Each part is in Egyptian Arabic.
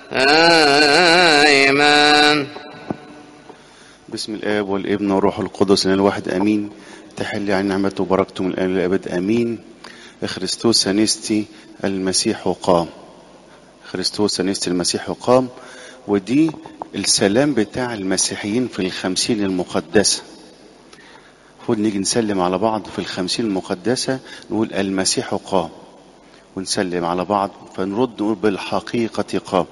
آمين بسم الآب والابن والروح القدس إن الواحد آمين تحل عن نعمته وبركته من الآن للأبد آمين خريستوس أنستي المسيح قام خريستوس أنستي المسيح قام ودي السلام بتاع المسيحيين في الخمسين المقدسة المفروض نيجي نسلم على بعض في الخمسين المقدسة نقول المسيح قام ونسلم على بعض فنرد نقول بالحقيقة قام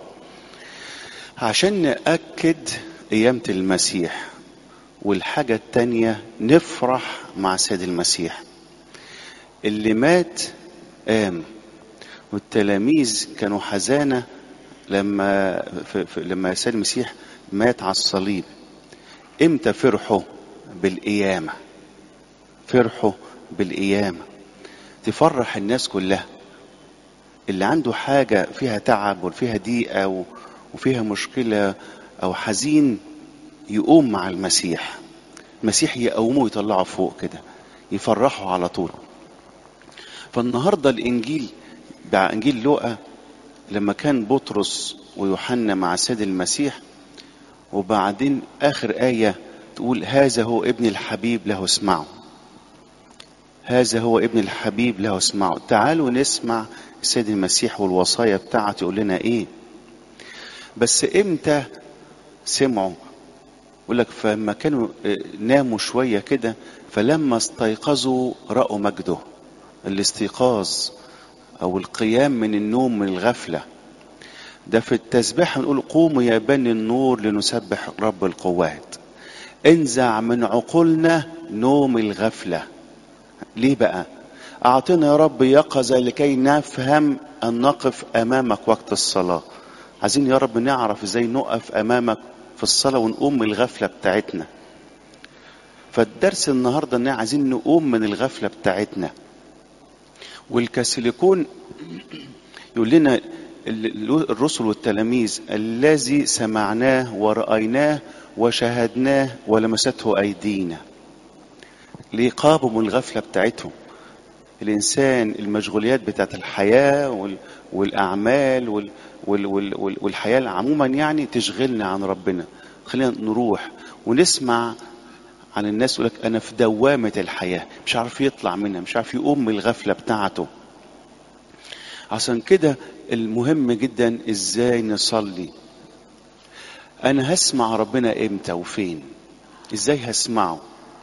عشان نأكد قيامة المسيح والحاجة التانية نفرح مع سيد المسيح اللي مات قام والتلاميذ كانوا حزانة لما في في لما سيد المسيح مات على الصليب امتى فرحوا بالقيامة فرحوا بالقيامة تفرح الناس كلها اللي عنده حاجة فيها تعب وفيها ضيقة و- وفيها مشكلة أو حزين يقوم مع المسيح المسيح يقومه ويطلعه فوق كده يفرحه على طول فالنهاردة الإنجيل بتاع إنجيل لوقا لما كان بطرس ويوحنا مع السيد المسيح وبعدين آخر آية تقول هذا هو ابن الحبيب له اسمعوا هذا هو ابن الحبيب له اسمعوا تعالوا نسمع السيد المسيح والوصايا بتاعته يقول لنا ايه بس امتى سمعوا يقول لك فلما كانوا آه، ناموا شوية كده فلما استيقظوا رأوا مجده الاستيقاظ أو القيام من النوم من الغفلة ده في التسبيح نقول قوموا يا بني النور لنسبح رب القوات انزع من عقولنا نوم الغفلة ليه بقى أعطنا يا رب يقظة لكي نفهم أن نقف أمامك وقت الصلاة عايزين يا رب نعرف ازاي نقف أمامك في الصلاة ونقوم من الغفلة بتاعتنا فالدرس النهاردة ان عايزين نقوم من الغفلة بتاعتنا والكاثوليكون يقول لنا ال- الرسل والتلاميذ الذي سمعناه ورأيناه وشاهدناه ولمسته أيدينا ليه قابوا من الغفلة بتاعتهم الإنسان المشغوليات بتاعت الحياة وال- والأعمال وال- وال- وال- وال- والحياة عموما يعني تشغلنا عن ربنا خلينا نروح ونسمع عن الناس يقول لك أنا في دوامة الحياة مش عارف يطلع منها مش عارف يقوم من الغفلة بتاعته عشان كده المهم جدا ازاي نصلي انا هسمع ربنا امتى وفين ازاي هسمعه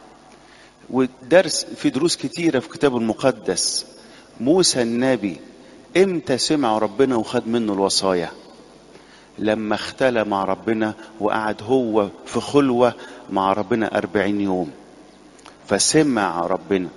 والدرس في دروس كتيرة في الكتاب المقدس موسى النبي امتى سمع ربنا وخد منه الوصايا لما اختلى مع ربنا وقعد هو في خلوة مع ربنا أربعين يوم فسمع ربنا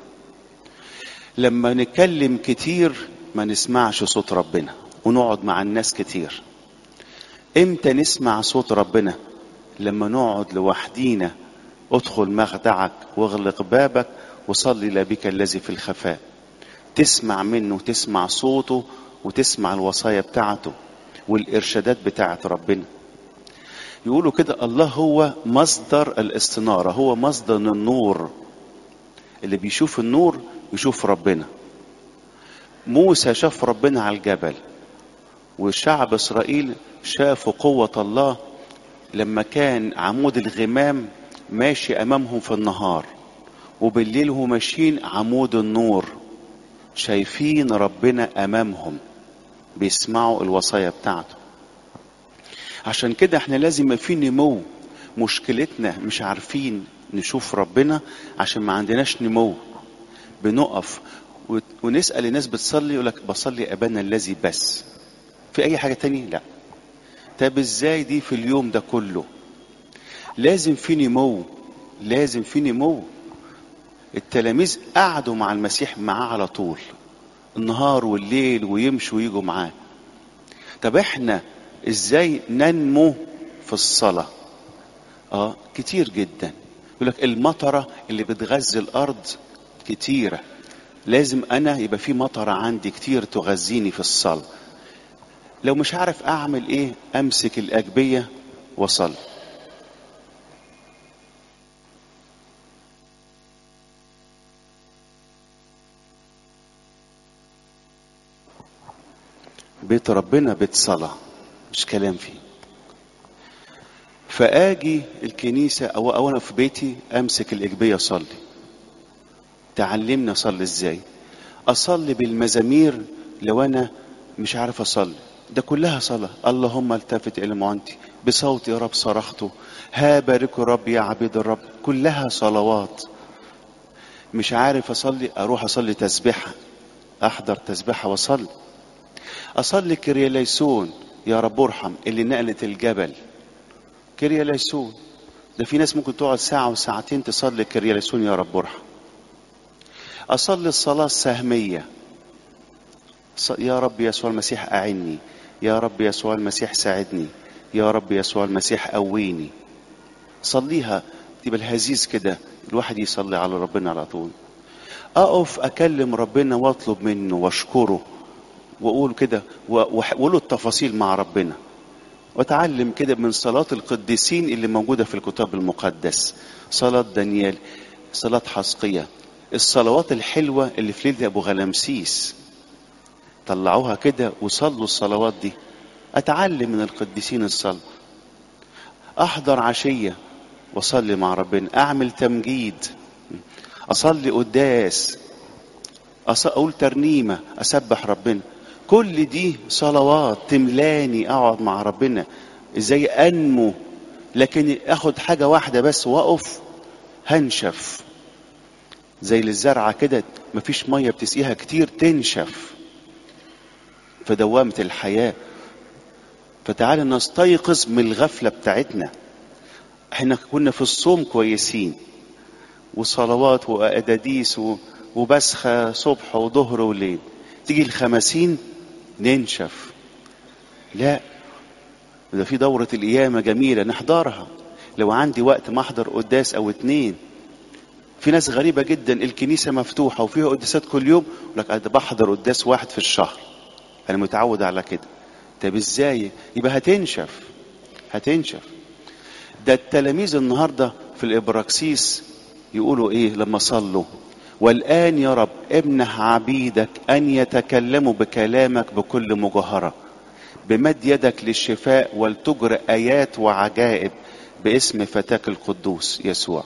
لما نتكلم كتير ما نسمعش صوت ربنا ونقعد مع الناس كتير امتى نسمع صوت ربنا لما نقعد لوحدينا ادخل مخدعك واغلق بابك وصلي لبك الذي في الخفاء تسمع منه وتسمع صوته وتسمع الوصايا بتاعته والارشادات بتاعت ربنا يقولوا كده الله هو مصدر الاستنارة هو مصدر النور اللي بيشوف النور يشوف ربنا موسى شاف ربنا على الجبل وشعب اسرائيل شافوا قوة الله لما كان عمود الغمام ماشي امامهم في النهار وبالليل هم ماشيين عمود النور شايفين ربنا امامهم بيسمعوا الوصايا بتاعته عشان كده احنا لازم يبقى في نمو مشكلتنا مش عارفين نشوف ربنا عشان ما عندناش نمو بنقف و- ونسأل الناس بتصلي يقول لك بصلي أبانا الذي بس في أي حاجة تانية لا طب ازاي دي في اليوم ده كله لازم في نمو لازم في نمو التلاميذ قعدوا مع المسيح معاه على طول النهار والليل ويمشوا ويجوا معاه طب احنا ازاي ننمو في الصلاة اه كتير جدا يقول لك المطرة اللي بتغذي الارض كتيرة لازم انا يبقى في مطرة عندي كتير تغذيني في الصلاة لو مش عارف اعمل ايه امسك الاجبية واصلي بيت ربنا بيت صلاة مش كلام فيه فاجي الكنيسه او او انا في بيتي امسك الاجبيه اصلي تعلمني اصلي ازاي اصلي بالمزامير لو انا مش عارف اصلي ده كلها صلاة اللهم التفت إلى معانتي بصوتي يا رب صرخته ها باركوا رب يا عبيد الرب كلها صلوات مش عارف أصلي أروح أصلي تسبيحة أحضر تسبيحة وأصلي أصلي كرياليسون يا رب ارحم اللي نقلت الجبل كرياليسون ده في ناس ممكن تقعد ساعة وساعتين تصلي كرياليسون يا رب ارحم أصلي الصلاة السهمية يا رب يسوع المسيح أعني يا رب يسوع المسيح ساعدني يا رب يسوع المسيح قويني صليها تبقى الهزيز كده الواحد يصلي على ربنا على طول اقف اكلم ربنا واطلب منه واشكره واقول كده واقول التفاصيل مع ربنا واتعلم كده من صلاة القديسين اللي موجودة في الكتاب المقدس صلاة دانيال صلاة حسقية الصلوات الحلوة اللي في ليلة أبو غلمسيس طلعوها كده وصلوا الصلوات دي اتعلم من القديسين الصلاة احضر عشية واصلي مع ربنا اعمل تمجيد اصلي قداس اقول ترنيمة اسبح ربنا كل دي صلوات تملاني اقعد مع ربنا ازاي انمو لكن اخد حاجة واحدة بس واقف هنشف زي الزرعة كده مفيش مية بتسقيها كتير تنشف في دوامة الحياة فتعالى نستيقظ من الغفلة بتاعتنا احنا كنا في الصوم كويسين وصلوات وأداديس وبسخة صبح وظهر وليل تيجي الخمسين ننشف لا ده في دورة القيامة جميلة نحضرها لو عندي وقت ما احضر قداس او اتنين في ناس غريبة جدا الكنيسة مفتوحة وفيها قداسات كل يوم لك أنا بحضر قداس واحد في الشهر انا متعود على كده طب ازاي يبقى هتنشف هتنشف ده التلاميذ النهارده في الابراكسيس يقولوا ايه لما صلوا والان يا رب امنح عبيدك ان يتكلموا بكلامك بكل مجاهره بمد يدك للشفاء ولتجر ايات وعجائب باسم فتاك القدوس يسوع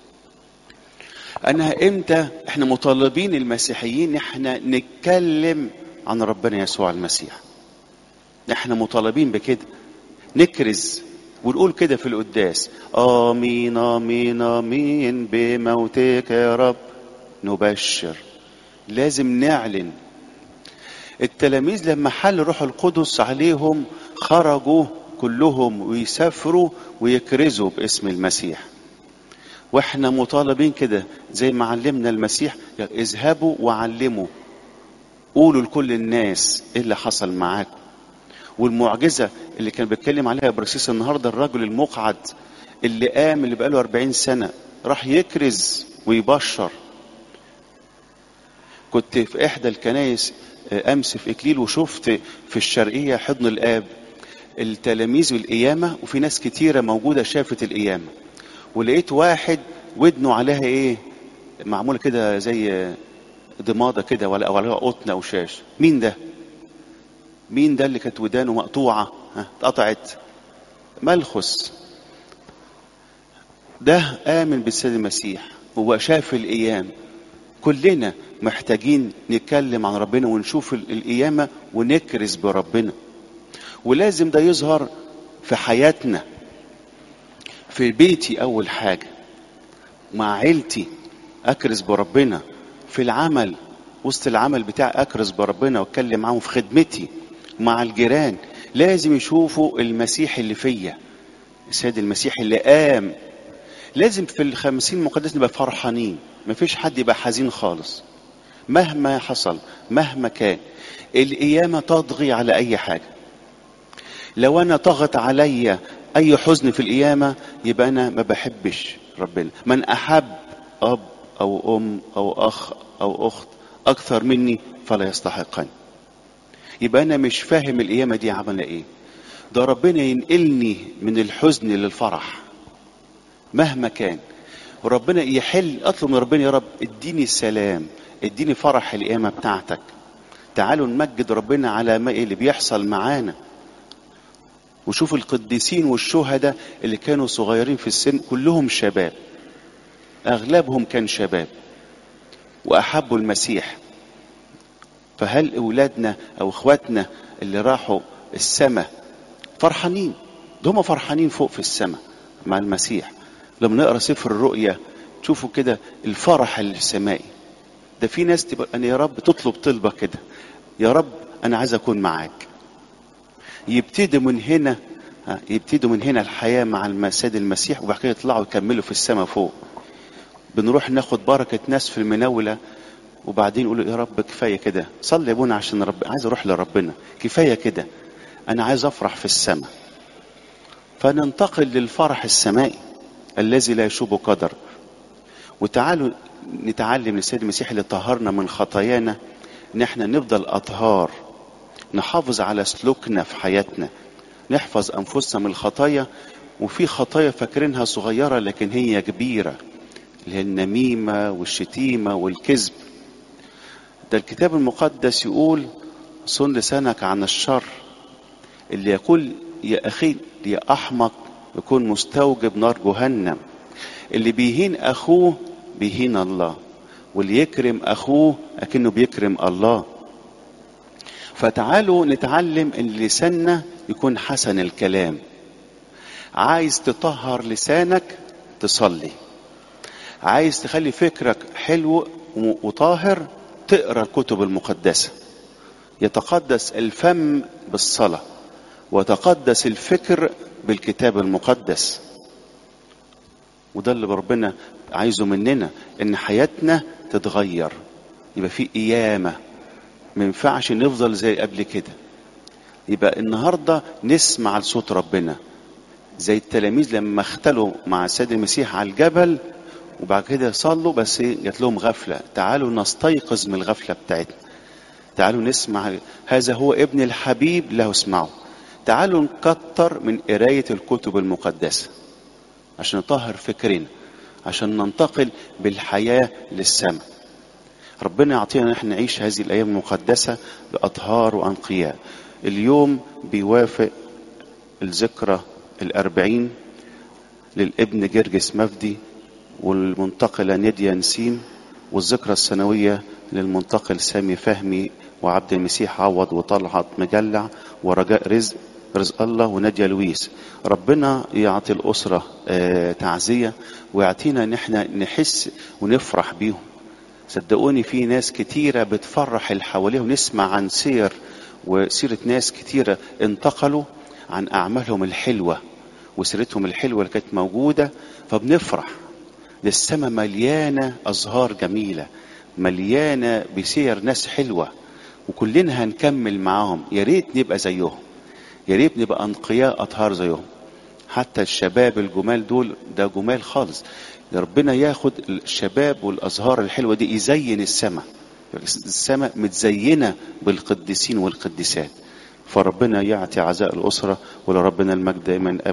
انا امتى احنا مطالبين المسيحيين احنا نتكلم عن ربنا يسوع المسيح احنا مطالبين بكده نكرز ونقول كده في القداس امين امين امين بموتك يا رب نبشر لازم نعلن التلاميذ لما حل روح القدس عليهم خرجوا كلهم ويسافروا ويكرزوا باسم المسيح واحنا مطالبين كده زي ما علمنا المسيح اذهبوا وعلموا قولوا لكل الناس ايه اللي حصل معاكم والمعجزه اللي كان بيتكلم عليها برسيس النهارده الرجل المقعد اللي قام اللي بقاله 40 سنه راح يكرز ويبشر كنت في احدى الكنايس امس في اكليل وشفت في الشرقيه حضن الاب التلاميذ والقيامه وفي ناس كتيره موجوده شافت القيامه ولقيت واحد ودنه عليها ايه معموله كده زي ضماده كده ولا او عليها قطن او شاش مين ده مين ده اللي كانت ودانه مقطوعه ها اتقطعت ملخص ده امن بالسيد المسيح هو شاف القيام كلنا محتاجين نتكلم عن ربنا ونشوف القيامه ونكرز بربنا ولازم ده يظهر في حياتنا في بيتي اول حاجه مع عيلتي اكرز بربنا في العمل وسط العمل بتاعي اكرز بربنا واتكلم معاهم في خدمتي مع الجيران لازم يشوفوا المسيح اللي فيا السيد المسيح اللي قام لازم في الخمسين مقدس نبقى فرحانين مفيش حد يبقى حزين خالص مهما حصل مهما كان القيامة تطغي على أي حاجة لو أنا طغت عليا أي حزن في القيامة يبقى أنا ما بحبش ربنا من أحب أب أو أم أو أخ أو أخت أكثر مني فلا يستحقني يبقى أنا مش فاهم القيامة دي عمل إيه ده ربنا ينقلني من الحزن للفرح مهما كان وربنا يحل اطلب من ربنا يا رب اديني السلام اديني فرح القيامه بتاعتك تعالوا نمجد ربنا على ما اللي بيحصل معانا وشوف القديسين والشهداء اللي كانوا صغيرين في السن كلهم شباب اغلبهم كان شباب واحبوا المسيح فهل اولادنا او اخواتنا اللي راحوا السماء فرحانين ده هم فرحانين فوق في السماء مع المسيح لما نقرا سفر الرؤيا تشوفوا كده الفرح السمائي ده في ناس تبقى انا يا رب تطلب طلبه كده يا رب انا عايز اكون معاك يبتدوا من هنا يبتدوا من هنا الحياه مع السيد المسيح وبعد كده يطلعوا يكملوا في السماء فوق بنروح ناخد بركه ناس في المناوله وبعدين يقولوا يا رب كفايه كده صلي يا ابونا عشان رب عايز اروح لربنا كفايه كده انا عايز افرح في السماء فننتقل للفرح السمائي الذي لا يشوب قدر وتعالوا نتعلم من السيد المسيح اللي طهرنا من خطايانا ان احنا نفضل اطهار نحافظ على سلوكنا في حياتنا نحفظ انفسنا من الخطايا وفي خطايا فاكرينها صغيره لكن هي كبيره اللي هي النميمه والشتيمه والكذب ده الكتاب المقدس يقول صن لسانك عن الشر اللي يقول يا اخي يا احمق يكون مستوجب نار جهنم اللي بيهين اخوه بيهين الله واللي يكرم اخوه اكنه بيكرم الله فتعالوا نتعلم ان لساننا يكون حسن الكلام عايز تطهر لسانك تصلي عايز تخلي فكرك حلو وطاهر تقرا الكتب المقدسه يتقدس الفم بالصلاه وتقدس الفكر بالكتاب المقدس وده اللي ربنا عايزه مننا ان حياتنا تتغير يبقى في قيامه ما ينفعش نفضل زي قبل كده يبقى النهارده نسمع لصوت ربنا زي التلاميذ لما اختلوا مع السيد المسيح على الجبل وبعد كده صلوا بس جات لهم غفله تعالوا نستيقظ من الغفله بتاعتنا تعالوا نسمع هذا هو ابن الحبيب له اسمعوا تعالوا نكتر من قرايه الكتب المقدسه عشان نطهر فكرنا عشان ننتقل بالحياه للسماء ربنا يعطينا ان احنا نعيش هذه الايام المقدسه باطهار وانقياء اليوم بيوافق الذكرى الأربعين للابن جرجس مفدي والمنتقلة نيديا نسيم والذكرى السنوية للمنتقل سامي فهمي وعبد المسيح عوض وطلعت مجلع ورجاء رزق رزق الله ونادية لويس ربنا يعطي الأسرة آه تعزية ويعطينا ان احنا نحس ونفرح بيهم صدقوني في ناس كتيرة بتفرح اللي حواليهم نسمع عن سير وسيرة ناس كتيرة انتقلوا عن أعمالهم الحلوة وسيرتهم الحلوة اللي كانت موجودة فبنفرح السماء مليانة أزهار جميلة مليانة بسير ناس حلوة وكلنا هنكمل معاهم يا ريت نبقى زيهم يا ريت نبقى أنقياء أطهار زيهم حتى الشباب الجمال دول ده جمال خالص ربنا ياخد الشباب والأزهار الحلوة دي يزين السماء السماء متزينة بالقديسين والقديسات فربنا يعطي عزاء الأسرة ولربنا المجد دائما